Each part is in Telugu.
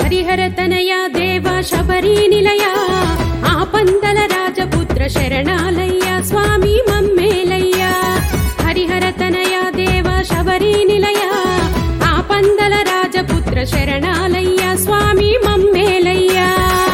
హరిహర తనయ దేవ శబరి నిలయ ఆ పందల రాజపుత్ర శరణాలయ్య స్వామి మమ్మేలయ్య హరిహర తనయ దేవ శబరి నిలయ ఆ పందల రాజపుత్ర శరణాలయ్య స్వామి మమ్మేలయ్యా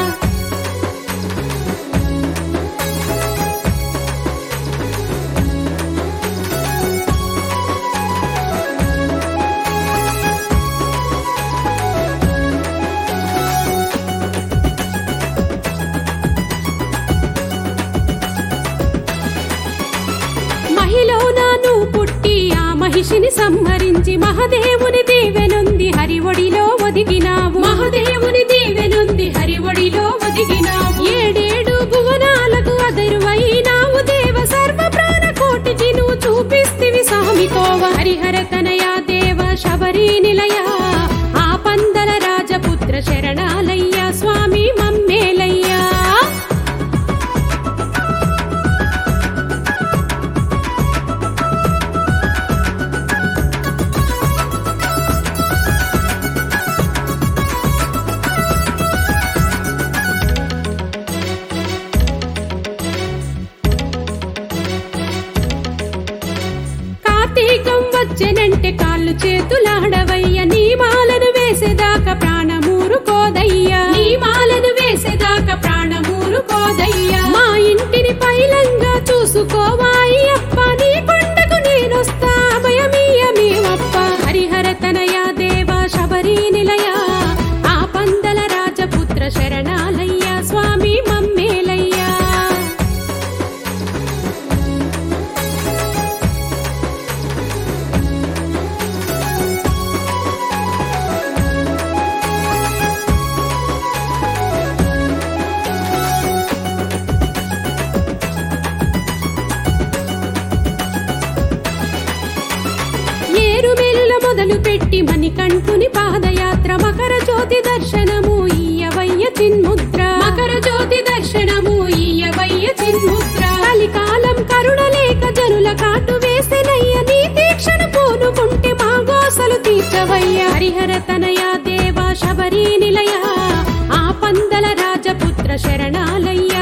మహిలో నాను పుట్టి ఆ మహిషిని సంహరించి మహదేవుని దీవెనుంది హరివడిలో ఒదిగినావు మహదేవుని దీవెనుంది హరివడిలో ఒదిగినావు ఏడేడు భువనాలకు అదరువైనావు దేవ సర్వ ప్రాణ కోటికి నువ్వు చూపిస్తివి స్వామి కోవ హరిహర తనయ దేవ శబరి నిలయ ఆ పందల రాజపుత్ర శరణాలయ్య స్వామి మమ్మేలయ్యా కార్తీకం వచ్చెనంటే కాళ్ళు చేతులాడవయ్య నీ మాలను వేసేదాకా ప్రాణమూరు కోదయ్యా నీ మాలను వేసేదాకా ప్రాణమూరు కోదయ్యా మా ఇంటిని పైలంగా చూసుకోవాయి అప్ప నీ పండకు నేనొస్తా భయమీయమేవప్ప హరిహర తనయ దేవ శబరి నిలయ ఆ పందల రాజపుత్ర శరణాలయ్య స్వామి మమ్మేలయ్యా ఏరుమెలుల మొదలు పెట్టి మణికంఠుని పాదయాత్ర మకర జ్యోతి దర్శనము ఈయవయ్య చిన్ముద్ర మకర జ్యోతి దర్శనము ఈయవయ్య చిన్ముద్ర కలికాలం కరుణలేక జనుల కాటు వేసెనయ్య నీ దీక్షను పూనుకుంటే మా గోసలు తీర్చవయ్య హరిహర తనయ దేవ శబరి నిలయ ఆ పందల రాజపుత్ర శరణాలయ్య